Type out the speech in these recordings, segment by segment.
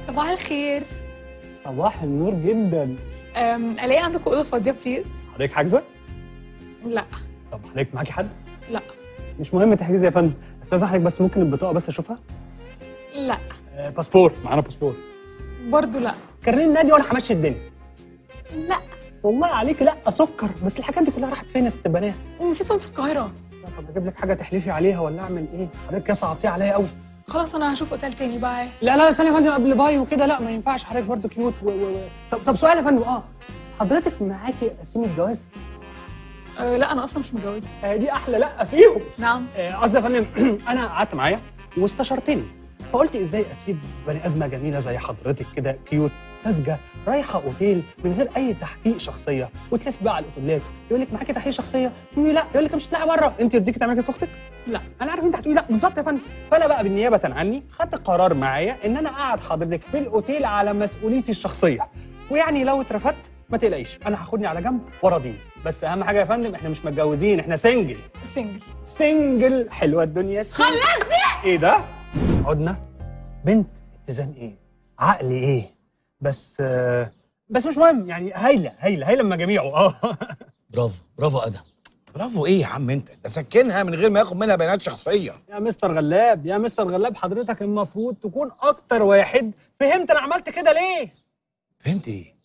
صباح الخير صباح النور جدا أم، الاقي عندكم اوضه فاضيه بليز حضرتك حاجزه؟ لا طب حضرتك معاكي حد؟ لا مش مهم تحجزي يا فندم استاذ حضرتك بس ممكن البطاقه بس اشوفها؟ لا آه باسبور معانا باسبور برضو لا كارنيه النادي وانا همشي الدنيا لا والله عليك لا سكر بس الحاجات دي كلها راحت فين يا ست بنات؟ نسيتهم في القاهره لا، طب اجيب لك حاجه تحلفي عليها ولا اعمل ايه؟ حضرتك كده صعبتيها عليا قوي خلاص انا هشوف اوتيل تاني باي لا لا ثانيه يا فندم قبل باي وكده لا ما ينفعش حضرتك برضو كيوت و... و... و... طب طب سؤال يا فندم اه حضرتك معاكي قسيم الجواز؟ أه لا انا اصلا مش متجوزه آه دي احلى لا فيهم نعم آه، قصدي يا فندم انا قعدت معايا واستشرتني فقلت ازاي اسيب بني ادمه جميله زي حضرتك كده كيوت ساذجه رايحه اوتيل من غير اي تحقيق شخصيه وتلف بقى على الاوتيلات يقول لك معاكي تحقيق شخصيه تقولي لا يقول لك مش هتطلعي بره انت يرضيكي تعملي كده في اختك لا انا عارف انت هتقولي لا بالظبط يا فندم فانا بقى بالنيابه عني خدت قرار معايا ان انا اقعد حضرتك في الاوتيل على مسؤوليتي الشخصيه ويعني لو اترفدت ما تقلقيش انا هاخدني على جنب وراضيني بس اهم حاجه يا فندم احنا مش متجوزين احنا سنجل سنجل سنجل حلوه الدنيا سنجل. خلصني ايه ده عدنا بنت اتزان ايه عقل ايه بس آه، بس مش مهم يعني هايله هايله هايله من جميعه اه برافو برافو ادم برافو ايه يا عم انت ده سكنها من غير ما ياخد منها بيانات شخصيه يا مستر غلاب يا مستر غلاب حضرتك المفروض تكون اكتر واحد فهمت انا عملت كده ليه فهمت ايه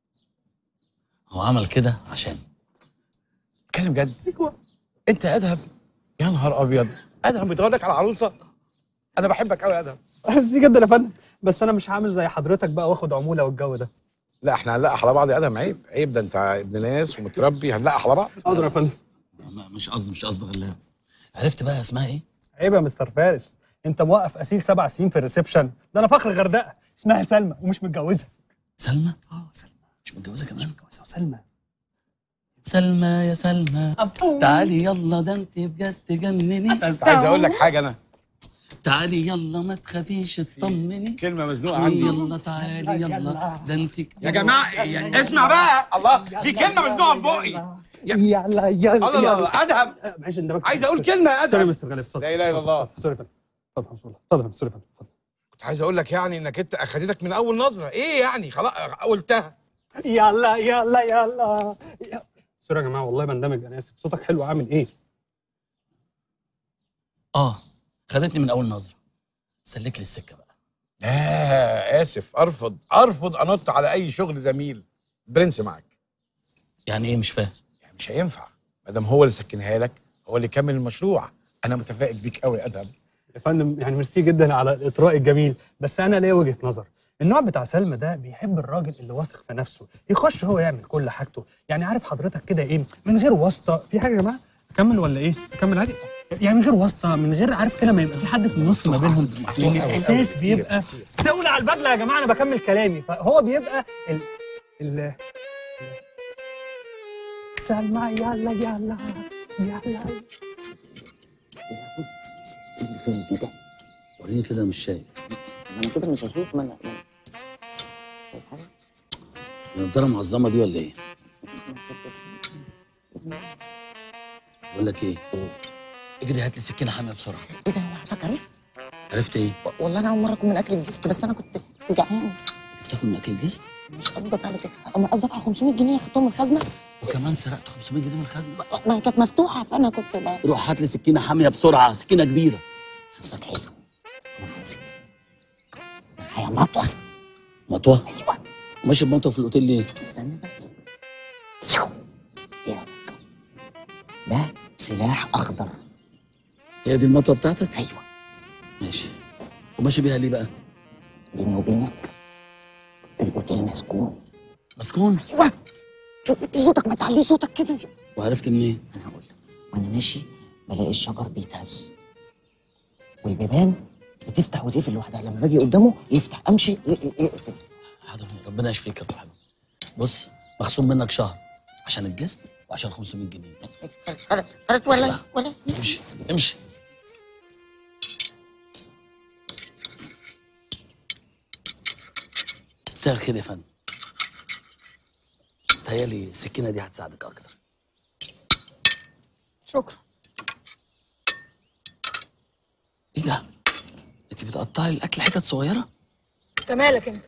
هو عمل كده عشان اتكلم جد انت ادهم يا نهار ابيض ادهم بيتغير لك على عروسه انا بحبك قوي يا ادهم ميرسي جدا يا فندم بس انا مش هعمل زي حضرتك بقى واخد عموله والجو ده لا احنا هنلقح على بعض يا ادهم عيب عيب ده انت ابن ناس ومتربي هنلقح على بعض حاضر يا فندم ما- مش قصدي مش قصدي غلاب عرفت بقى اسمها ايه؟ عيب يا مستر فارس انت موقف اسيل سبع سنين في الريسبشن ده انا فخر غردقه اسمها سلمى ومش متجوزه سلمى؟ اه سلمى مش متجوزه كمان؟ متجوزه وسلمى سلمى يا سلمى تعالي يلا ده انت بجد جنني انت عايز اقول لك حاجه انا تعالي يلا ما تخافيش اطمني كلمه مزنوقه عندي يلا تعالي يلا ده انت كتير يا جماعه يعني اسمع بقى الله في كلمه مزنوقه في بقي يلا يلا الله الله الله ادهم معلش اندمجت عايز اقول كلمه يا سوري يا ادهم مستر غالب اتفضل لا إله إلا الله. سوري يا فندم اتفضل اتفضل اتفضل سوري يا فندم اتفضل كنت عايز اقول لك يعني انك انت اخدتك من اول نظره ايه يعني خلاص قلتها يلا يلا يلا سوري يا جماعه والله بندمج انا اسف صوتك حلو عامل ايه اه خدتني من اول نظره سلك لي السكه بقى لا اسف ارفض ارفض انط على اي شغل زميل برنس معاك يعني ايه مش فاهم يعني مش هينفع ما دام هو اللي سكنها لك هو اللي كمل المشروع انا متفائل بيك قوي يا ادهم يا فندم يعني ميرسي جدا على الاطراء الجميل بس انا ليا وجهه نظر النوع بتاع سلمى ده بيحب الراجل اللي واثق في نفسه يخش هو يعمل كل حاجته يعني عارف حضرتك كده ايه من غير واسطه في حاجه يا جماعه اكمل ولا ايه اكمل عادي يعني من غير واسطه من غير عارف كده ما يبقى في حد في النص ما بينهم مفتوح يعني أوي، الاحساس أوي، كتير، بيبقى كتير. دولة على البدله يا جماعه انا بكمل كلامي فهو بيبقى ال ال سلمى يلا يلا يلا الفيل ده وريني كده مش شايف انا كده مش هشوف ما انا ما أنا- شايف حاجه؟ النضاره معظمه دي ولا ايه؟ بقول لك ايه؟ اجري هات لي سكينه حاميه بسرعه ايه ده هو حضرتك عرفت؟ عرفت ايه؟ والله انا اول مره اكون من اكل الجست بس انا كنت جعان انت بتاكل من اكل الجست مش قصدك على كده اما قصدك على 500 جنيه اللي خدتهم من الخزنه وكمان سرقت 500 جنيه من الخزنه ما هي كانت مفتوحه فانا كنت بقى روح هات لي سكينه حاميه بسرعه سكينه كبيره حظك حلو انا عايز معايا مطوه مطوه ايوه ماشي بمطوه في الاوتيل ليه؟ استنى بس يا ده سلاح اخضر هي دي المطوه بتاعتك؟ ايوه ماشي وماشي بيها ليه بقى؟ بيني وبينك الاوتيل مسكون مسكون ايوه توطي صوتك ما تعليش صوتك كده وعرفت منين؟ انا هقول لك وانا ماشي بلاقي الشجر بيتهز والبيبان بتفتح وتقفل لوحدها لما باجي قدامه يفتح امشي ي- ي- يقفل حاضر ربنا يشفيك يا روح بص مخصوم منك شهر عشان الجست وعشان 500 جنيه خلاص خلاص ولا ولا امشي امشي مساء الخير يا فندم تهيألي السكينة دي هتساعدك أكتر شكرا إيه ده؟ أنت بتقطعي الأكل حتت صغيرة؟ انت مالك انت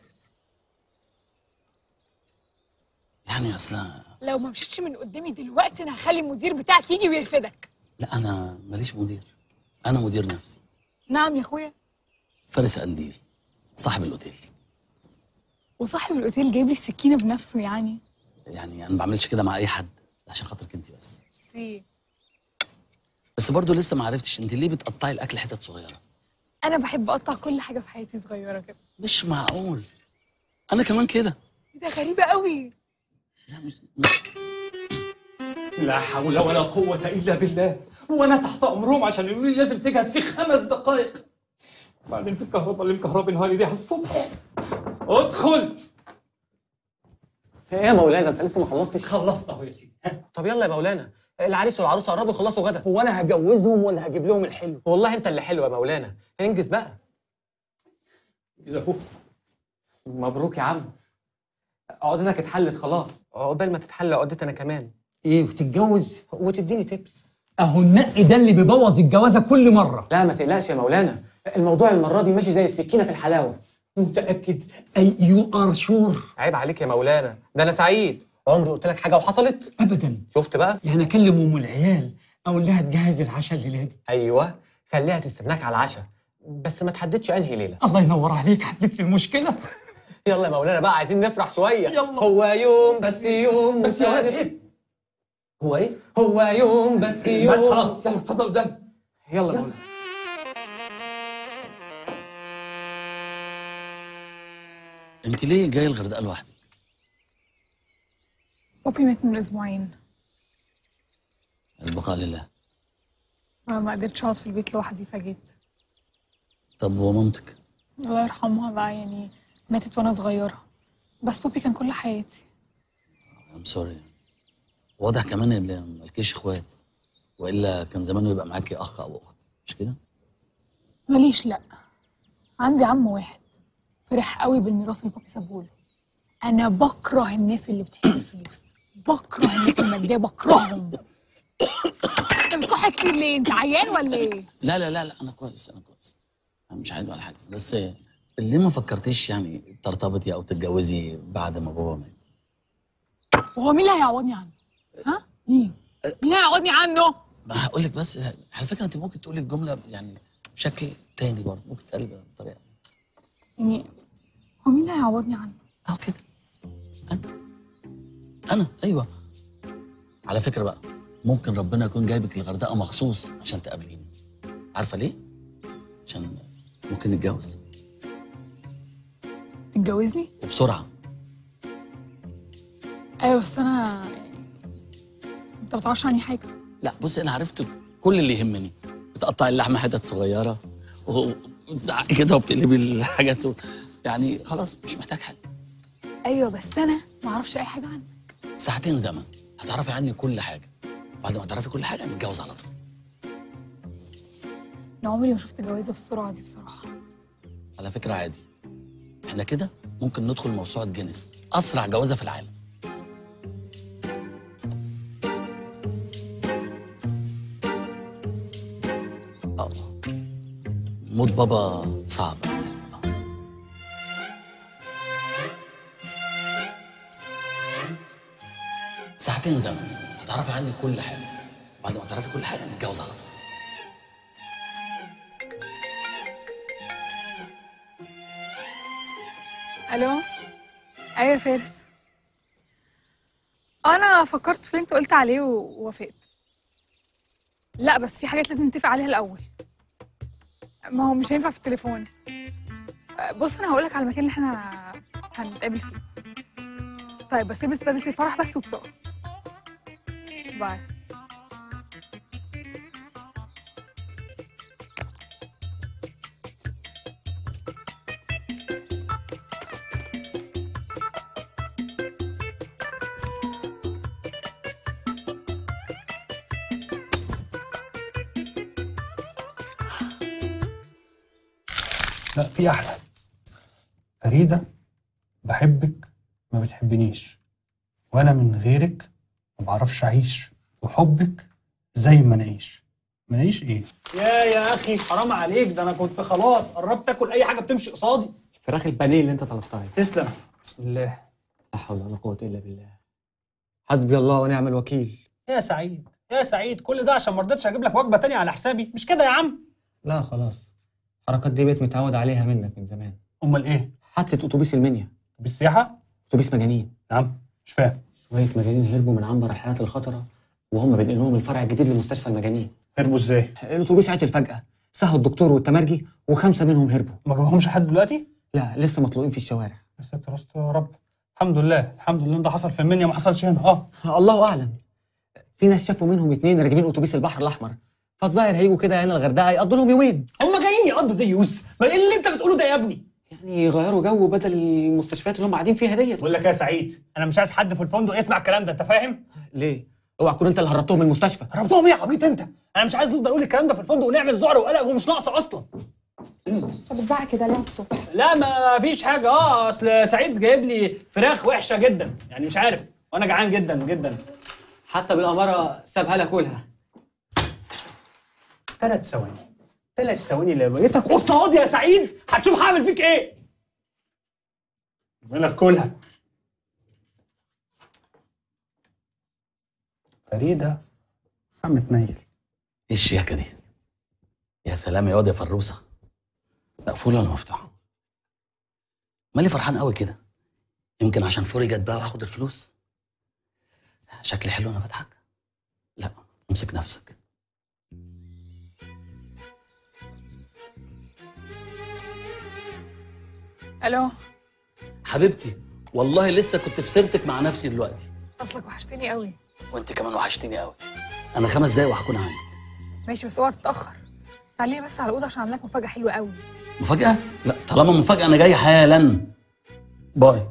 يعني اصلا لو ما مشيتش من قدامي دلوقتي انا هخلي المدير بتاعك يجي ويرفدك لا انا ماليش مدير انا مدير نفسي نعم يا اخويا فارس قنديل صاحب الاوتيل وصاحب الاوتيل جايب لي السكينه بنفسه يعني يعني انا ما بعملش كده مع اي حد عشان خاطرك انت بس ميرسي بس برضو لسه ما عرفتش انت ليه بتقطعي الاكل حتت صغيره انا بحب اقطع كل حاجه في حياتي صغيره كده مش معقول انا كمان كده ده غريبه قوي لا مش مش- لا حول ولا قوة إلا بالله وأنا تحت أمرهم عشان يقولوا لي لازم تجهز في خمس دقائق بعدين في الكهرباء اللي مكهربينها لي دي على الصبح ادخل ايه يا مولانا انت لسه ما خلصتش خلصت أهو يا سيدي طب يلا يا مولانا العريس والعروسه قربوا يخلصوا غدا هو أنا هجوزهم ولا هجيب لهم الحلو والله انت اللي حلو يا مولانا انجز بقى إذا فوق مبروك يا عم عقدتك اتحلت خلاص عقبال ما تتحل عقدتي انا كمان إيه وتتجوز وتديني تيبس أهو النقي ده اللي بيبوظ الجوازة كل مرة لا ما تقلقش يا مولانا الموضوع المره دي ماشي زي السكينه في الحلاوه متأكد أي يو آر شور عيب عليك يا مولانا ده انا سعيد عمري قلت لك حاجه وحصلت أبدا شفت بقى يعني أكلم أم العيال أقول لها تجهز العشاء الليلة دي ايوه خليها تستناك على العشاء بس ما تحددش انهي ليله الله ينور عليك حلت لي المشكلة يلا يا مولانا بقى عايزين نفرح شويه يلا. هو يوم بس يوم بس يا ولد مختلف. إيه هو ايه هو يوم بس يوم بس خلاص يلا اتفضل قدام يلا يا مولانا انت ليه جاي الغردقه لوحدك بابي مات من اسبوعين البقاء لله ما ما قدرتش اقعد في البيت لوحدي فجيت طب ومامتك الله يرحمها بقى يعني ماتت وانا صغيره بس بابي كان كل حياتي ام سوري واضح كمان ان مالكيش اخوات والا كان زمانه يبقى معاكي اخ او اخت مش كده ماليش لا عندي عم واحد فرح قوي بالميراث اللي بابي سابهوله انا بكره الناس اللي بتحب الفلوس بكره الناس الماديه بكرههم انت بتكح كتير ليه انت عيان ولا ايه لا لا لا لا انا كويس انا كويس انا مش عايز ولا حاجه بس ليه ما فكرتيش يعني ترتبطي او تتجوزي بعد ما بابا مات وهو مين اللي هيعوضني عنه ها مين مين اللي هيعوضني عنه ما هقول لك بس على فكره انت ممكن تقولي الجمله يعني بشكل تاني برضه ممكن تقلبها بطريقه يعني هو مين اللي هيعوضني عنه اهو كده انا انا ايوه على فكره بقى ممكن ربنا يكون جايبك الغردقه مخصوص عشان تقابليني عارفه ليه عشان ممكن نتجوز تتجوزني وبسرعه ايوه بس انا انت ما بتعرفش عني حاجه لا بص انا عرفت كل اللي يهمني بتقطعي اللحمه حتت صغيره و- وتزعقي كده وبتقلبي الحاجات و... يعني خلاص مش محتاج حاجه ايوه بس انا ما اعرفش اي حاجه عنك ساعتين زمن هتعرفي عني كل حاجه بعد ما تعرفي كل حاجه نتجوز على طول انا عمري ما شفت جوازه بالسرعه دي بصراحه على فكره عادي احنا كده ممكن ندخل موسوعه جينيس اسرع جوازه في العالم اه موت بابا صعب ساعتين زمن هتعرفي عني كل حاجه بعد ما تعرفي كل حاجه نتجوز على طول الو ايوه يا فارس انا فكرت في اللي انت قلت عليه و- ووافقت لا بس في حاجات لازم نتفق عليها الاول ما هو مش هينفع في التليفون بص انا هقولك على المكان اللي احنا هنتقابل فيه طيب بس البس بدله الفرح بس وبسرعه باي لا في احلى فريده بحبك ما بتحبنيش وانا من غيرك ما بعرفش اعيش وحبك زي ما نعيش ما نعيش ايه يا يا اخي حرام عليك ده انا كنت خلاص قربت اكل اي حاجه بتمشي قصادي فراخ البانيه اللي انت طلبتها تسلم بسم الله لا حول ولا قوه الا بالله حسبي الله ونعم الوكيل يا سعيد يا سعيد كل ده عشان ما رضيتش اجيب لك وجبه تانية على حسابي مش كده يا عم لا خلاص الحركات دي بقيت متعود عليها منك من زمان امال ايه حادثه اتوبيس المنيا بالسياحه اتوبيس مجانين نعم مش فاهم شويه مجانين هربوا من عنبر الحياه الخطره وهم بينقلوهم الفرع الجديد لمستشفى المجانين هربوا ازاي الاتوبيس عطل فجاه سهوا الدكتور والتمرجي وخمسه منهم هربوا ما جابوهمش لحد دلوقتي لا لسه مطلوقين في الشوارع يا ستر استر يا رب الحمد لله الحمد لله ان ده حصل في المنيا ما حصلش هنا اه الله اعلم في ناس شافوا منهم اتنين راكبين اتوبيس البحر الاحمر فالظاهر هيجوا كده هنا الغردقه يقضوا لهم يومين هم جايين يقضوا ديوس ما ايه اللي انت بتقوله ده يا ابني يعني يغيروا جو بدل المستشفيات اللي هم قاعدين فيها ديت بقول لك يا سعيد انا مش عايز حد في الفندق يسمع الكلام ده انت فاهم ليه اوعى تكون انت اللي هربتهم من المستشفى ربطهم ايه يا عبيط انت انا مش عايز نفضل اقول الكلام ده في الفندق ونعمل ذعر وقلق ومش ناقصه اصلا طب بتزعق كده ليه الصبح؟ لا ما فيش حاجه اه اصل سعيد جايب لي فراخ وحشه جدا يعني مش عارف وانا جعان جدا جدا حتى بالاماره سابها لك كلها ثلاث ثواني ثلاث ثواني اللي بقيتك قصاد يا سعيد هتشوف هعمل فيك ايه بقول لك كلها فريده عم تنيل ايه الشياكه دي يا سلام يا واد يا فروسه مقفوله ولا مفتوحه مالي فرحان قوي كده يمكن عشان فوري جت بقى وهاخد الفلوس شكلي حلو انا بضحك لا امسك نفسك الو حبيبتي والله لسه كنت في سيرتك مع نفسي دلوقتي اصلك وحشتني قوي وانت كمان وحشتيني قوي انا خمس دقايق وهكون عندك ماشي بس اوعى تتاخر تعالي بس على الاوضه عشان اعمل لك مفاجاه حلوه قوي مفاجاه لا طالما مفاجاه انا جاي حالا باي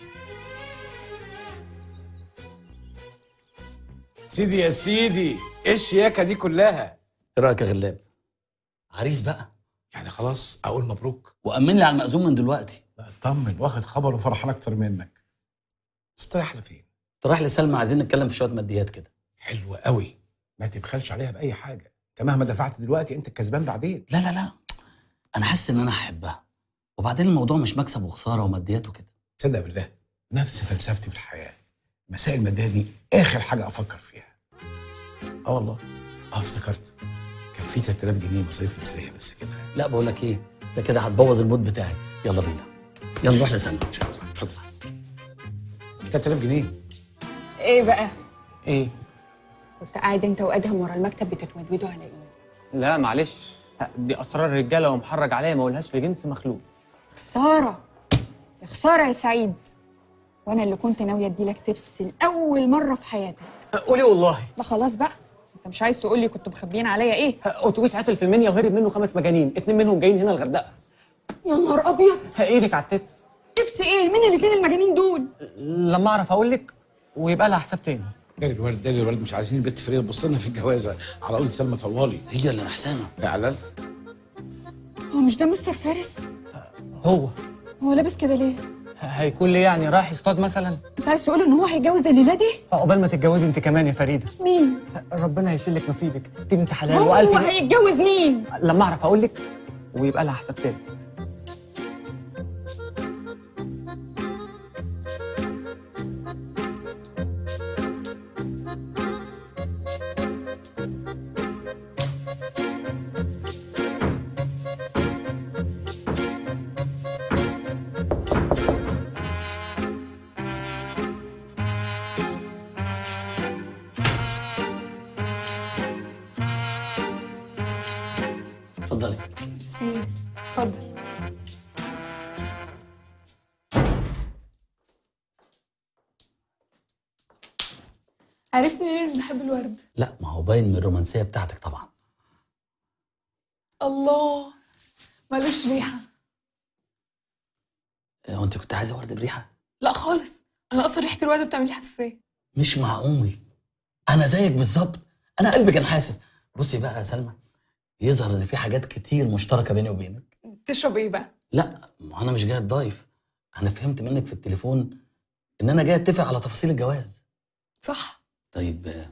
سيدي يا سيدي ايه الشياكه دي كلها ايه رايك يا غلاب عريس بقى يعني خلاص اقول مبروك وامن لي على المأذون من دلوقتي لا اطمن واخد خبر وفرحان اكتر منك استريح لفين انت رايح لسلمى عايزين نتكلم في شويه ماديات كده حلوة قوي ما تبخلش عليها باي حاجه انت مهما دفعت دلوقتي انت الكسبان بعدين لا لا لا انا حاسس ان انا هحبها وبعدين الموضوع مش مكسب وخساره وماديات وكده تصدق بالله نفس فلسفتي في الحياه مسائل الماديه دي اخر حاجه افكر فيها اه والله اه افتكرت كان في 3000 جنيه مصاريف نسريه بس كده لا بقول لك ايه ده كده هتبوظ المود بتاعي يلا بينا يلا نروح لسلمى ان شاء الله اتفضل 3000 جنيه ايه بقى؟ ايه كنت قاعد انت وادهم ورا المكتب بتتودودوا على ايه؟ لا معلش دي اسرار رجاله ومحرج عليا ما اقولهاش لجنس مخلوق خسارة يا خسارة يا سعيد وانا اللي كنت ناوية اديلك تبس لأول مرة في حياتك قولي والله لا خلاص بقى انت مش عايز تقولي كنتوا مخبيين عليا ايه؟ اتوبيس عطل في المنيا وهرب منه خمس مجانين اتنين منهم جايين هنا الغردقه يا نهار ابيض ايدك على التبس تبس ايه؟ مين الاتنين المجانين دول؟ لما اعرف اقول لك ويبقى لها حساب تاني ده الولد ده الولد مش عايزين البت فريده تبص لنا في الجوازه على قول سلمى طوالي هي اللي نحسانه فعلا هو مش ده مستر فارس؟ هو هو لابس كده ليه؟ هيكون ليه يعني رايح يصطاد مثلا انت عايز تقول ان هو هيتجوز الليلة دي؟ عقبال ما تتجوزي انت كمان يا فريده مين؟ ربنا هيشيل لك نصيبك دي بنت حلال هو والف هيتجوز مين؟ لما اعرف اقول لك ويبقى لها حساب تاني اتفضلي ميرسي اتفضل عرفت منين اني بحب الورد لا ما هو باين من الرومانسيه بتاعتك طبعا الله ملوش ريحه هو انت كنت عايزه ورد بريحه لا خالص انا اصلا ريحه الورد بتعمل لي حساسيه مش معقول انا زيك بالظبط انا قلبي كان حاسس بصي بقى يا سلمى يظهر ان في حاجات كتير مشتركه بيني وبينك تشرب ايه بقى لا ما انا مش جاي ضايف انا فهمت منك في التليفون ان انا جاي اتفق على تفاصيل الجواز صح طيب آه،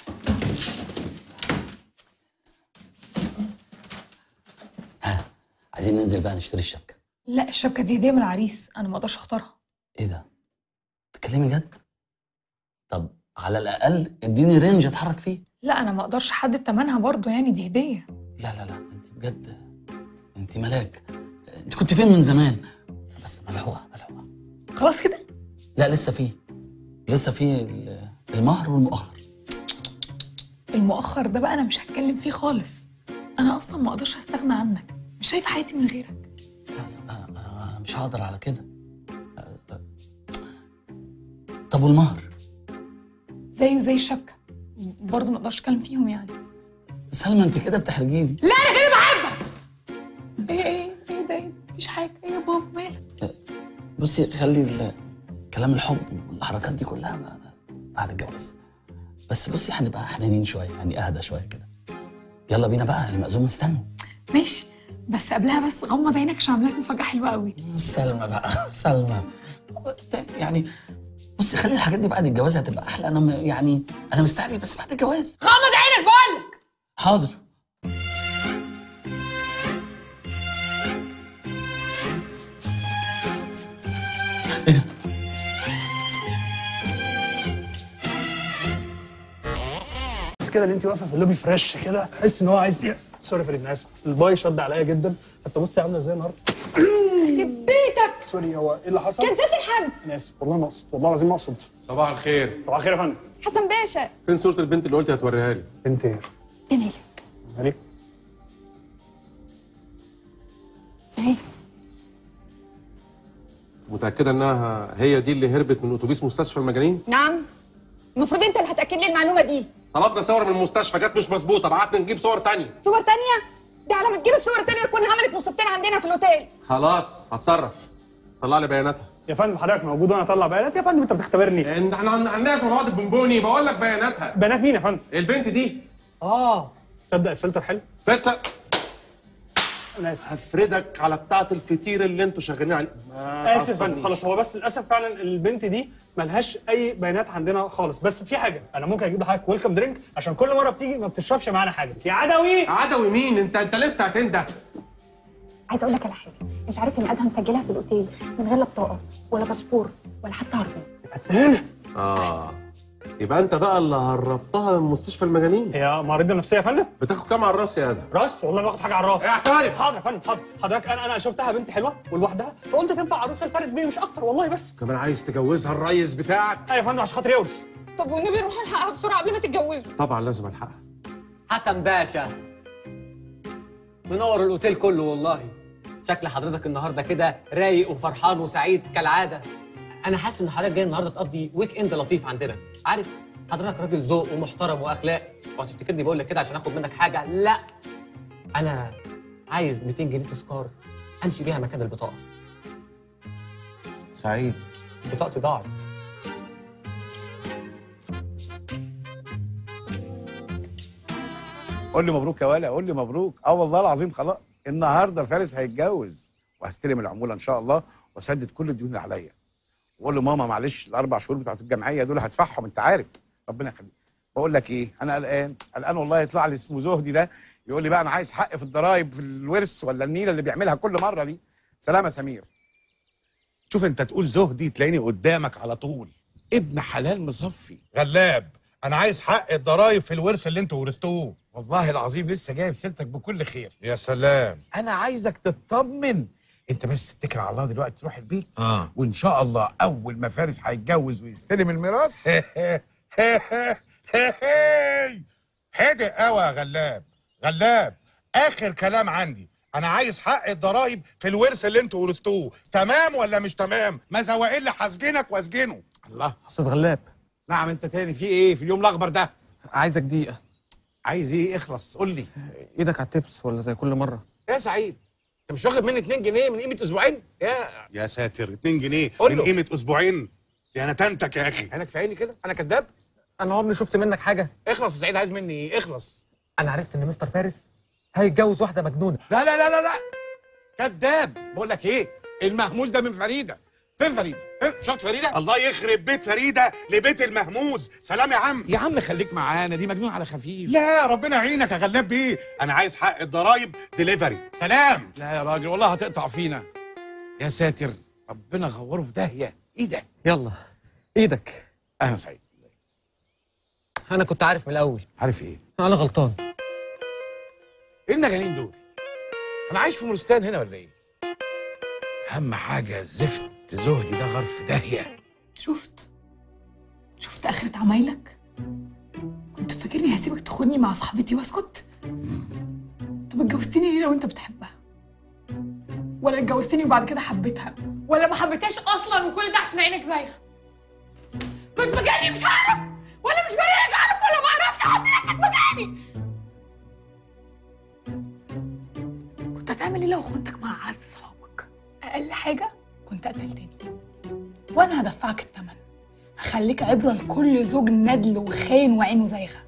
ها عايزين ننزل بقى نشتري الشبكه لا الشبكه دي هديه من العريس انا ما اقدرش اختارها ايه ده تتكلمي جد طب على الاقل اديني رينج اتحرك فيه لا انا ما اقدرش احدد ثمنها برضو يعني دي هديه لا لا لا انت بجد انت ملاك انت كنت فين من زمان بس ملحوقه ملحوقه خلاص كده لا لسه في لسه في ال- المهر والمؤخر المؤخر ده بقى انا مش هتكلم فيه خالص انا اصلا ما اقدرش استغنى عنك مش شايفه حياتي من غيرك انا انا أنا مش هقدر على كده أ- أ- طب والمهر زيه زي الشبكه برضو ما اقدرش اتكلم فيهم يعني سلمى انت كده بتحرجيني لا انا كده بحبك ايه ايه ايه ده ايه مفيش حاجه ايه يا بابا مالك بصي خلي ال- كلام الحب والحركات دي كلها بقى بعد الجواز بس بصي هنبقى حنينين شويه يعني اهدى شويه كده يلا بينا بقى المأذون مستني ماشي بس قبلها بس غمض عينك عشان عامله لك مفاجاه حلوه قوي سلمى بقى سلمى يعني بصي خلي الحاجات دي بعد الجواز هتبقى احلى انا م- يعني انا مستعجل بس بعد الجواز غمض عينك بقول لك حاضر ايه ده بس كده اللي انت واقفه في اللوبي فريش كده تحس ان هو عايز ي- سوري في الناس اصل الباي شد عليا جدا حتى بصي عامله ازاي النهارده يخرب بيتك سوري هو ايه اللي حصل؟ كنسلت الحجز انا اسف والله ما اقصد والله العظيم ما اقصد صباح الخير صباح الخير يا فندم حسن باشا فين صورة البنت اللي قلتي هتوريها لي؟ انت ايه؟ جميل مالك؟ اهي متأكدة إنها هي دي اللي هربت من أتوبيس مستشفى المجانين؟ نعم المفروض انت اللي هتاكد لي المعلومه دي طلبنا صور من المستشفى جت مش مظبوطة بعتنا نجيب صور تانية صور تانية دي على ما تجيب الصور التانية تكون عملت مصيبتين عندنا في الاوتيل خلاص هتصرف طلع لي بياناتها يا فندم حضرتك موجود وانا اطلع بيانات يا فندم انت بتختبرني إن احنا عن- عندنا صورات البونبوني بقول لك بياناتها بيانات مين يا فندم؟ البنت دي اه تصدق الفلتر حلو؟ فتة انا اسف هفردك على بتاعة الفطير اللي انتوا شغالين عليه ما اسف يا فندم تعصبنيش. خلاص هو بس للاسف فعلا البنت دي ملهاش اي بيانات عندنا خالص بس في حاجه انا ممكن اجيب لحضرتك ويلكم درينك عشان كل مره بتيجي ما بتشربش معانا حاجه يا عدوي عدوي مين؟ انت انت لسه هتنده عايزه اقول لك على حاجه انت عارف ان ادهم مسجلها في الاوتيل من غير لا بطاقه ولا باسبور ولا حتى عربيه اه يبقى انت بقى اللي هربتها من مستشفى المجانين هي مريضه نفسيه يا فندم بتاخد كام على الراس يا ادم؟ راس والله ما واخد حاجه على الراس اعترف. حاضر يا فندم حاضر حضرتك انا انا شفتها بنت حلوه ولوحدها فقلت تنفع عروسه الفارس بيه مش اكتر والله بس كمان عايز تجوزها الريس بتاعك؟ ايوه يا فندم عشان خاطر يورث طب والنبي روح الحقها بسرعه قبل ما تتجوزوا طبعا لازم الحقها حسن باشا منور الاوتيل كله والله شكل حضرتك النهارده كده رايق وفرحان وسعيد كالعاده انا حاسس ان حضرتك جاي النهارده تقضي ويك اند لطيف عندنا عارف حضرتك راجل ذوق ومحترم واخلاق وهتفتكرني بقول لك كده عشان اخد منك حاجه لا انا عايز 200 جنيه تذكار امشي بيها مكان البطاقه سعيد بطاقتي ضاعت قول لي مبروك يا ولا قول لي مبروك اه والله العظيم خلاص النهارده فارس هيتجوز وهستلم العموله ان شاء الله واسدد كل الديون اللي عليا وقول لماما معلش الاربع شهور بتاعت الجمعيه دول هدفعهم انت عارف ربنا يخليك بقول لك ايه انا قلقان قلقان والله يطلع لي اسمه زهدي ده يقول لي بقى انا عايز حق في الضرايب في الورث ولا النيله اللي بيعملها كل مره دي سلام يا سمير شوف انت تقول زهدي تلاقيني قدامك على طول ابن حلال مصفي غلاب انا عايز حق الضرايب في الورث اللي انتوا ورثتوه والله العظيم لسه جايب سيرتك بكل خير يا سلام انا عايزك تطمن انت بس تتكل على الله دلوقتي تروح البيت اه وان شاء الله اول ما فارس هيتجوز ويستلم الميراث حدق قوي يا غلاب غلاب اخر كلام عندي انا عايز حق الضرايب في الورث اللي انتوا ورثتوه تمام ولا مش تمام ماذا والا هسجنك واسجنه الله استاذ غلاب نعم انت تاني في ايه في اليوم الاخضر ده عايزك دقيقه عايز ايه اخلص قول لي ايدك على التبس ولا زي كل مره يا سعيد انت مش واخد مني 2 جنيه من قيمه اسبوعين يا يا ساتر 2 جنيه قول من له. قيمه اسبوعين دي انا تنتك يا اخي عينك في عيني كده انا كذاب انا عمري شفت منك حاجه اخلص يا سعيد عايز مني ايه اخلص انا عرفت ان مستر فارس هيتجوز واحده مجنونه لا لا لا لا لا كذاب بقول لك ايه المهموس ده من فريده فين فريده إيه، شفت فريده الله يخرب بيت فريده لبيت المهموز سلام يا عم يا عم خليك معانا دي مجنون على خفيف لا ربنا يعينك يا غلاب بيه انا عايز حق الضرايب ديليفري سلام لا يا راجل والله هتقطع فينا يا ساتر ربنا غوره في داهيه ايه ده يلا ايدك انا سعيد انا كنت عارف من الاول عارف ايه انا غلطان ايه المجانين دول انا عايش في مورستان هنا ولا ايه اهم حاجه زفت زهدي ده غرف في داهيه شفت شفت اخرة عمايلك كنت فاكرني هسيبك تاخدني مع صاحبتي واسكت طب اتجوزتني ليه لو انت بتحبها ولا اتجوزتني وبعد كده حبيتها ولا ما حبيتهاش اصلا وكل ده عشان عينك زايغه كنت فاكرني مش هعرف ولا مش فاكرني اعرف ولا ما اعرفش احط نفسك مكاني كنت هتعمل ايه لو خنتك مع اعز صحابك اقل حاجه كنت قتلتني وانا هدفعك الثمن هخليك عبره لكل زوج ندل وخاين وعينه زايغه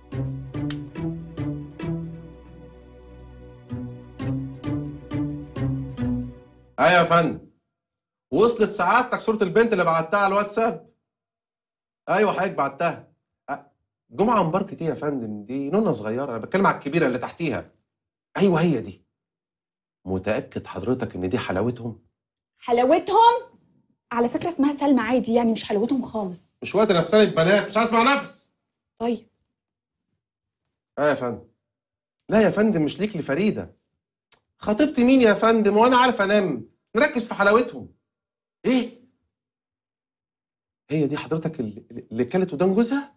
ايوه يا فندم وصلت سعادتك صورة البنت اللي بعتها على الواتساب ايوه حضرتك بعتها أ- جمعة مباركة ايه يا فندم دي نونة صغيرة انا بتكلم على الكبيرة اللي تحتيها ايوه هي دي متأكد حضرتك ان دي حلاوتهم حلاوتهم على فكره اسمها سلمى عادي يعني مش حلاوتهم خالص مش وقت نفسانة بنات مش عايز اسمع نفس طيب اه يا فندم لا يا فندم مش ليك لفريدة خطيبتي مين يا فندم وانا عارف انام نركز في حلاوتهم ايه هي دي حضرتك اللي, اللي كلت ودان جوزها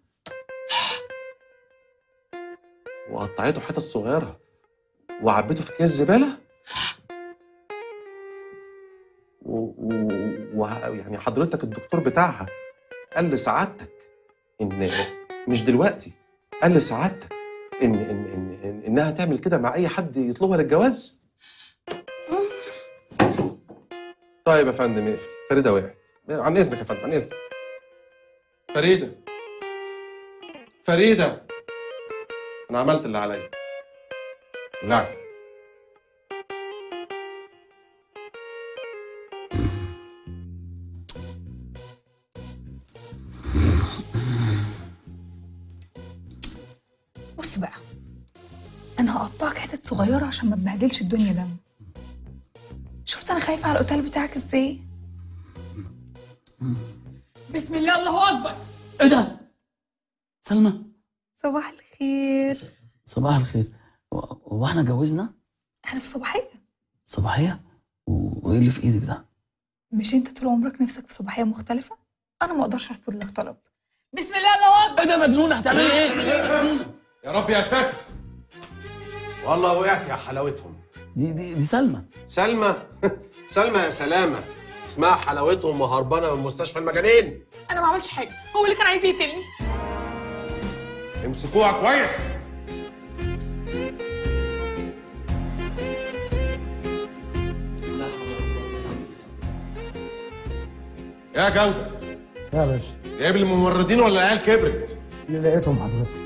وقطعته حتت صغيره وعبيته في اكياس زباله و... و... و... يعني حضرتك الدكتور بتاعها قال لسعادتك ان مش دلوقتي قال لسعادتك إن, إن, إن, إن انها تعمل كده مع اي حد يطلبها للجواز طيب يا فندم اقفل فريده وقعت عن اذنك يا فندم عن اذنك فريده فريده انا عملت اللي عليا نعم بص بقى انا هقطعك حتت صغيره عشان ما تبهدلش الدنيا دم شفت انا خايفه على الاوتيل بتاعك ازاي بسم الله الله اكبر ايه ده؟ سلمى صباح الخير صباح الخير هو- هو احنا اتجوزنا؟ احنا في صباحيه صباحية؟ و- وايه اللي في ايدك ده؟ مش انت طول عمرك نفسك في صباحيه مختلفه انا ما اقدرش ارفض لك طلب بسم الله الله اكبر ايه ده مجنونه هتعملي ايه؟ يا رب يا ساتر والله وقعت يا حلاوتهم دي دي دي سلمى سلمى سلمى يا سلامه اسمها حلاوتهم وهربانه من مستشفى المجانين انا ما عملتش حاجه هو اللي كان عايز يقتلني امسكوها كويس يا جودة يا باشا جايب الممرضين ولا العيال كبرت؟ اللي لقيتهم حضرتك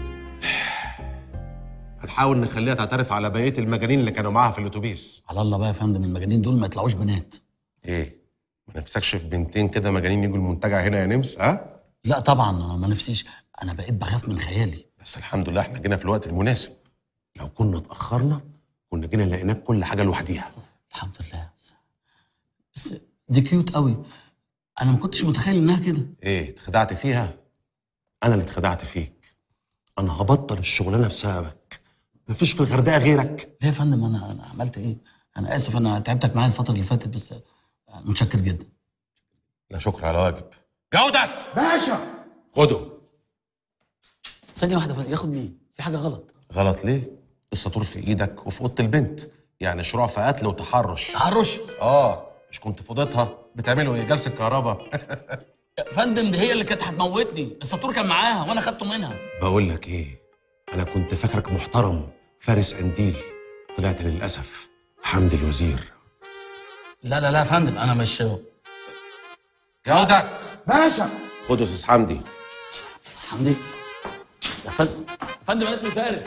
هنحاول نخليها تعترف على بقيه المجانين اللي كانوا معاها في الاتوبيس على الله بقى يا فندم المجانين دول ما يطلعوش بنات ايه ما نفسكش في بنتين كده مجانين يجوا المنتجع هنا يا نمس ها لا طبعا ما نفسيش انا بقيت بخاف من خيالي بس الحمد لله احنا جينا في الوقت المناسب لو كنا اتاخرنا كنا جينا لقيناك كل حاجه لوحديها الحمد لله بس دي كيوت قوي انا ما كنتش متخيل انها كده ايه اتخدعت فيها انا اللي اتخدعت فيك انا هبطل الشغلانه بسببك مفيش في الغردقه غيرك ليه يا فندم انا انا عملت ايه انا اسف انا تعبتك معايا الفتره اللي فاتت بس متشكر جدا لا شكر على واجب جودة باشا خده ثانيه واحده يا فندم، ياخد مين في حاجه غلط غلط ليه السطور في ايدك وفي اوضه البنت يعني شروع في قتل وتحرش تحرش اه مش كنت في اوضتها بتعملوا ايه جلسه كهرباء يا فندم دي هي اللي كانت هتموتني السطور كان معاها وانا خدته منها بقول لك ايه انا كنت فاكرك محترم فارس قنديل طلعت للاسف حمد الوزير لا لا لا يا فندم انا مش جودة باشا خد يا استاذ حمدي حمدي يا فندم يا فندم انا اسمي فارس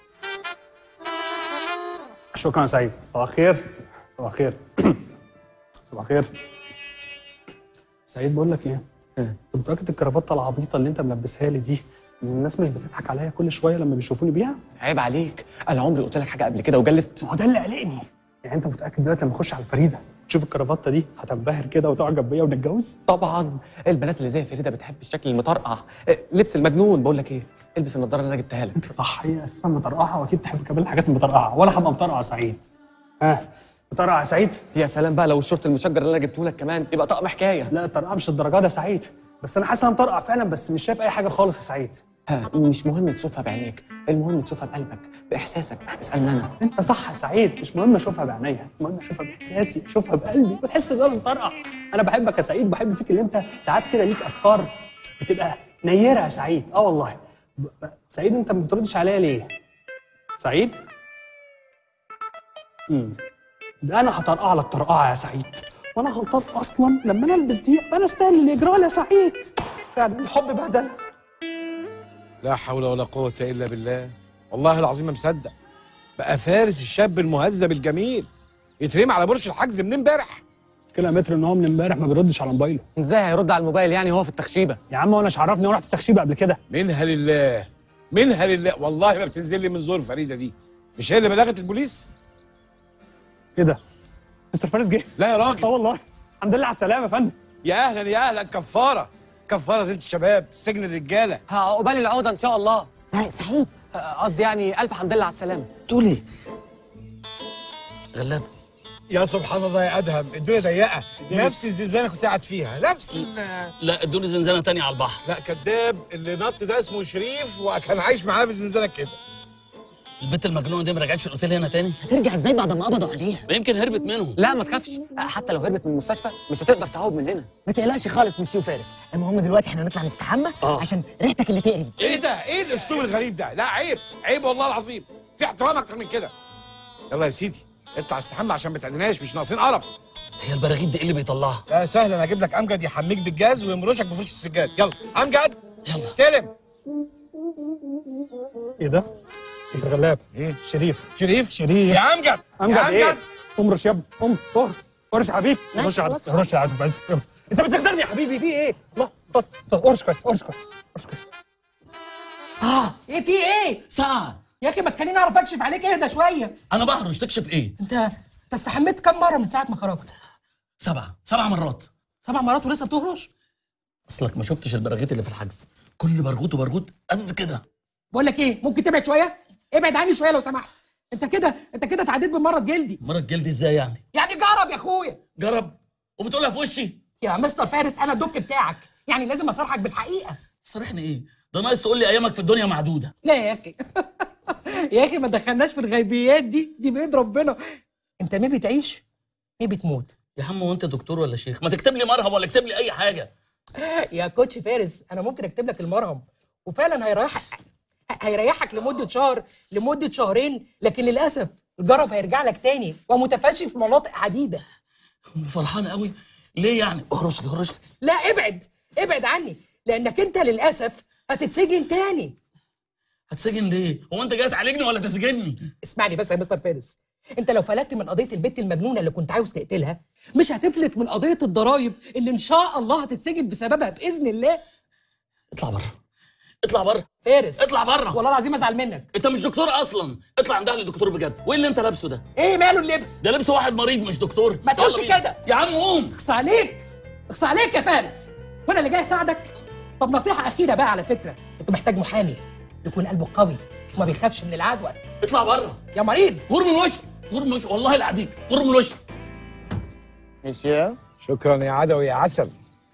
شكرا يا سعيد صباح الخير صباح الخير صباح الخير سعيد بقول لك ايه؟ انت متاكد الكرافته العبيطه اللي انت ملبسها لي دي الناس مش بتضحك عليا كل شويه لما بيشوفوني بيها؟ عيب عليك انا عمري قلت لك حاجه قبل كده وجلت ما هو ده اللي قلقني يعني انت متاكد دلوقتي لما اخش على فريده تشوف الكرافته دي هتنبهر كده وتعجب بيا ونتجوز؟ طبعا البنات اللي زي فريده بتحب الشكل المطرقع إيه، لبس المجنون بقول لك ايه البس النضاره اللي انا جبتها لك صح هي اساسا مطرقعه واكيد تحب كمان الحاجات المطرقعه وانا هبقى مطرقع سعيد ها مطرقع يا سعيد؟ يا سلام بقى لو الشورت المشجر اللي انا جبته لك كمان يبقى طقم حكايه لا الطرقعه مش الدرجه ده يا سعيد بس انا حاسس ان انا مطرقع فعلا بس مش شايف اي حاجه خالص يا سعيد ها مش مهم تشوفها بعينيك المهم تشوفها بقلبك باحساسك اسالني انا انت صح يا سعيد مش مهم اشوفها بعينيا المهم اشوفها باحساسي اشوفها بقلبي وتحس ان انا مطرقع انا بحبك يا سعيد بحب فيك اللي انت ساعات كده ليك افكار بتبقى نيره يا سعيد اه والله ب- ب- سعيد انت ما بتردش عليا ليه سعيد امم ده انا هطرقع لك طرقعه يا سعيد وانا غلطان اصلا لما انا البس دي انا استاهل اللي يجرى لي يا سعيد فعلا الحب بهدله لا حول ولا قوة إلا بالله والله العظيم ما مصدق بقى فارس الشاب المهذب الجميل يترمي على برش الحجز من امبارح كده متر ان هو من امبارح ما بيردش على موبايله ازاي هيرد على الموبايل يعني هو في التخشيبه يا عم وانا مش عرفني ورحت التخشيبه قبل كده منها لله منها لله والله ما بتنزل لي من زور فريدة دي مش هي اللي بلغت البوليس ايه ده مستر فارس جه لا يا راجل اه والله الحمد لله على السلامه يا فندم يا اهلا يا اهلا كفاره كفاره زينة الشباب سجن الرجاله عقبال العوده ان شاء الله سعيد آه، قصدي يعني الف حمد لله على السلامه تقول ايه؟ غلاب يا سبحان الله يا ادهم الدنيا ضيقه نفس الزنزانه كنت قاعد فيها نفس ال- لا ادوني زنزانه تانية على البحر لا كذاب اللي نط ده اسمه شريف وكان عايش معاه في الزنزانه كده البت المجنونه دي ما رجعتش الاوتيل هنا تاني هترجع ازاي بعد ما قبضوا عليها؟ ما يمكن هربت منهم لا ما تخافش آه، حتى لو هربت من المستشفى مش هتقدر تهوب من هنا ما تقلقش خالص مسيو فارس المهم دلوقتي احنا نطلع نستحمى آه. عشان ريحتك اللي تقرف دي ايه ده ايه الاسلوب الغريب ده لا عيب عيب والله العظيم في احترام اكتر من كده يلا يا سيدي اطلع استحمى عشان ما تعدناش مش ناقصين قرف هي البراغيث دي ايه اللي بيطلعها لا سهل انا هجيب لك امجد يحميك بالجاز ويمرشك بفرش السجاد يلا امجد يلا استلم ايه ده؟ انت غلاب ايه شريف شريف شريف يا امجد امجد يا ايه؟ امجد امرش يا ابني ام اه ورش يا حبيبي ماشي، رش يا خلاص. عدو رش يا عدو بس يلا. انت بتخدعني يا حبيبي في ايه؟ الله طب طب ورش كويس ورش كويس ورش كويس ايه في ايه؟ ساعه يا اخي ما تخليني اعرف اكشف عليك اهدى شويه انا بهرش تكشف ايه انت انت استحميت كم مره من ساعه ما خرجت؟ سبعه سبع مرات سبع مرات ولسه بتهرش؟ اصلك ما شفتش البراغيث اللي في الحجز كل برغوت وبرغوت قد كده بقول لك ايه ممكن تبعد شويه؟ ابعد عني شويه لو سمحت انت كده انت كده اتعديت بمرض جلدي مرض جلدي ازاي يعني يعني جرب يا اخويا جرب وبتقولها في وشي يا مستر فارس انا الدك بتاعك يعني لازم اصارحك بالحقيقه صريحني ايه ده ناقص تقول لي ايامك في الدنيا معدوده لا يا اخي يا اخي ما دخلناش في الغيبيات دي دي بايد ربنا انت مين بتعيش مين بتموت يا عم هو انت دكتور ولا شيخ ما تكتب لي مرهم ولا اكتب لي اي حاجه يا كوتش فارس انا ممكن اكتب لك المرهم وفعلا هيريحك هيريحك لمده شهر لمده شهرين لكن للاسف الجرب هيرجع لك تاني ومتفشي في مناطق عديده فرحان قوي ليه يعني اهرش لي اهرش لي لا ابعد ابعد عني لانك انت للاسف هتتسجن تاني هتسجن ليه هو انت جاي تعالجني ولا تسجني اسمعني بس يا مستر فارس انت لو فلتت من قضيه البت المجنونه اللي كنت عاوز تقتلها مش هتفلت من قضيه الضرايب اللي ان شاء الله هتتسجن بسببها باذن الله اطلع بره اطلع بره فارس اطلع بره والله العظيم ازعل منك انت مش دكتور اصلا اطلع عند اهل دكتور بجد وايه اللي انت لابسه ده ايه ماله اللبس ده لبس واحد مريض مش دكتور ما تقولش يلا بينا. كده. يا عم قوم اخص عليك اخص عليك يا فارس وانا اللي جاي اساعدك طب نصيحه اخيره بقى على فكره انت محتاج محامي يكون قلبه قوي وما بيخافش من العدوى اطلع بره يا مريض غور من وشي غور من وشي والله لا اعديك غور من وشي مسيو شكرا يا عدوي يا عسل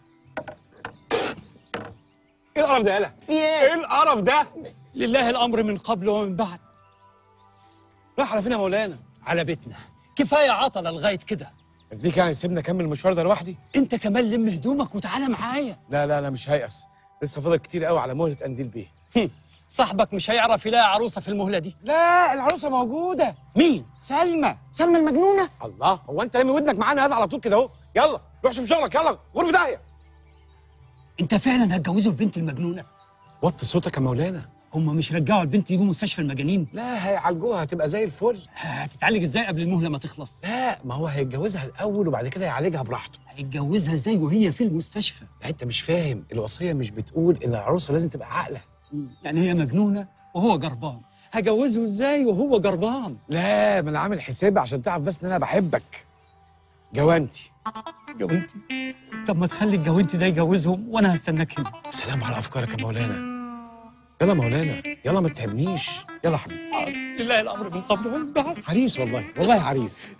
ايه القرف ده يالا في ايه؟ ايه القرف ده لله الامر من قبل ومن بعد راح على فين يا مولانا على بيتنا كفايه عطله لغايه كده اديك يعني سيبنا اكمل المشوار ده لوحدي انت كمان لم هدومك وتعالى معايا لا لا لا مش هيأس لسه فاضل كتير قوي على مهله قنديل بيه صاحبك مش هيعرف يلاقي عروسه في المهله دي لا العروسه موجوده مين سلمى سلمى المجنونه الله هو انت رامي ودنك معانا هذا على طول كده اهو يلا روح شوف شغلك يلا غور في داهيه انت فعلا هتجوزه البنت المجنونه وطي صوتك يا مولانا هم مش رجعوا البنت دي مستشفى المجانين لا هيعالجوها هتبقى زي الفل هتتعالج ازاي قبل المهله ما تخلص لا ما هو هيتجوزها الاول وبعد كده يعالجها براحته هيتجوزها ازاي وهي في المستشفى لا انت مش فاهم الوصيه مش بتقول ان العروسه لازم تبقى عاقله يعني هي مجنونه وهو جربان هجوزه ازاي وهو جربان لا ما انا عامل حسابي عشان تعرف بس ان انا بحبك جوانتي جوانتي طب ما تخلي الجوانتي ده يجوزهم وانا هستناك هنا سلام على افكارك يا مولانا يلا مولانا يلا ما تتعبنيش يلا حبيبي لله الامر من قبل ومن بعد عريس والله والله عريس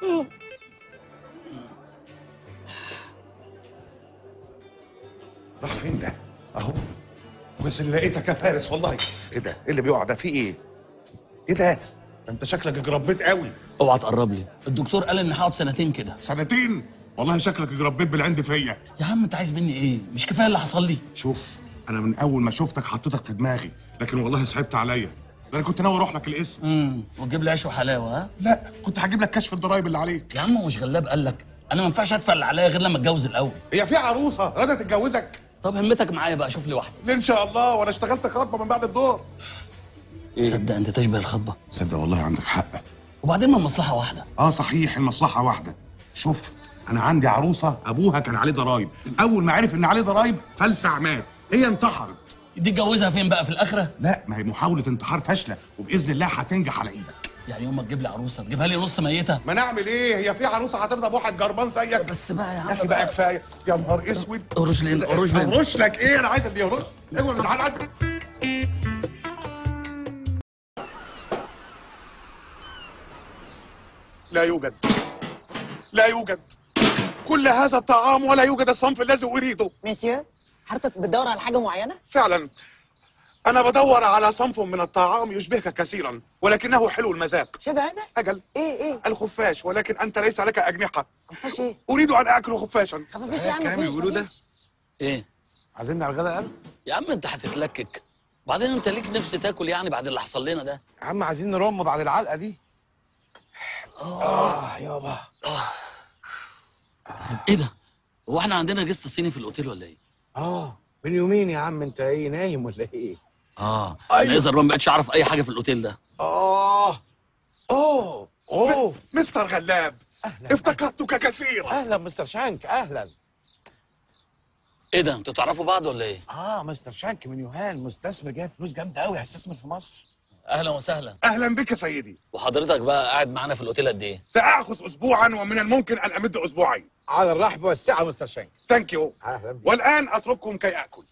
راح فين ده؟ اهو كويس اللي لقيتك يا فارس والله ايه ده؟ ايه اللي بيقع ده؟ في ايه؟ ايه ده؟ ده انت شكلك جربيت قوي اوعى تقرب لي الدكتور قال اني هقعد سنتين كده سنتين والله شكلك جربيت بالعند فيا يا عم انت عايز مني ايه مش كفايه اللي حصل لي شوف انا من اول ما شفتك حطيتك في دماغي لكن والله صعبت عليا ده انا كنت ناوي اروح لك الاسم امم وتجيب لي عيش وحلاوه ها لا كنت هجيب لك كشف الضرايب اللي عليك يا عم هو مش غلاب قال لك انا ما ينفعش ادفع اللي عليا غير لما اتجوز الاول هي في عروسه غدا تتجوزك طب همتك معايا بقى شوف لي واحده ليه ان شاء الله وانا اشتغلت خطبه من بعد الدور تصدق انت تشبه الخطبه صدق والله عندك حق وبعدين ما المصلحه واحده اه صحيح المصلحه واحده شوف انا عندي عروسه ابوها كان عليه ضرايب اول ما عرف ان عليه ضرايب فلسع مات هي انتحرت دي اتجوزها فين بقى في الاخره لا ما هي محاوله انتحار فاشله وباذن الله هتنجح على ايدك يعني يوم ما تجيب لي عروسه تجيبها لي نص ميته ما نعمل ايه هي في عروسه هترضى بواحد جربان زيك بس بقى يا عم يا اخي بقى كفايه يا نهار اسود قرش لين قرش لين هرش لك ايه انا عايز اللي يهرش ايوه من تعال لا يوجد لا يوجد كل هذا الطعام ولا يوجد الصنف الذي اريده مسيو حضرتك بتدور على حاجه معينه فعلا انا بدور على صنف من الطعام يشبهك كثيرا ولكنه حلو المذاق شبه انا اجل ايه ايه الخفاش ولكن انت ليس لك اجنحه خفاش ايه اريد ان اكل خفاشا خفاش يا عم الكلام اللي مفيش بيقولوه ده مفيش. ايه عايزين على الغدا قال يا عم انت هتتلكك بعدين انت ليك نفس تاكل يعني بعد اللي حصل لنا ده يا عم عايزين نرم بعد العلقه دي اه يابا ايه ده هو احنا عندنا جست صيني في الاوتيل ولا ايه اه من يومين يا عم انت ايه نايم ولا ايه اه أيوة. انا اذا ما بقتش اعرف اي حاجه في الاوتيل ده اه اوه اوه مستر غلاب اهلا افتقدتك كثيرا اهلا مستر شانك اهلا ايه ده انتوا تعرفوا بعض ولا ايه اه مستر شانك من يوهان مستثمر جايب فلوس جامده قوي هيستثمر في مصر اهلا وسهلا اهلا بك سيدي وحضرتك بقى قاعد معانا في الاوتيل قد ايه ساخذ اسبوعا ومن الممكن ان امد اسبوعين على الرحب والسعه مستر شانك ثانك يو اهلا بيك والان اترككم كي اكل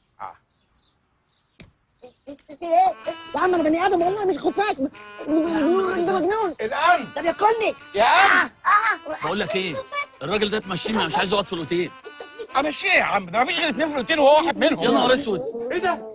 في ايه يا عم انا بني ادم والله مش خفاش ده مجنون الان ده بياكلني يا عم بقول لك ايه الراجل ده تمشيني انا مش عايز اقعد في الاوتيل امشيه يا عم ده مفيش غير اتنين في الاوتيل وهو واحد منهم يا نهار اسود ايه ده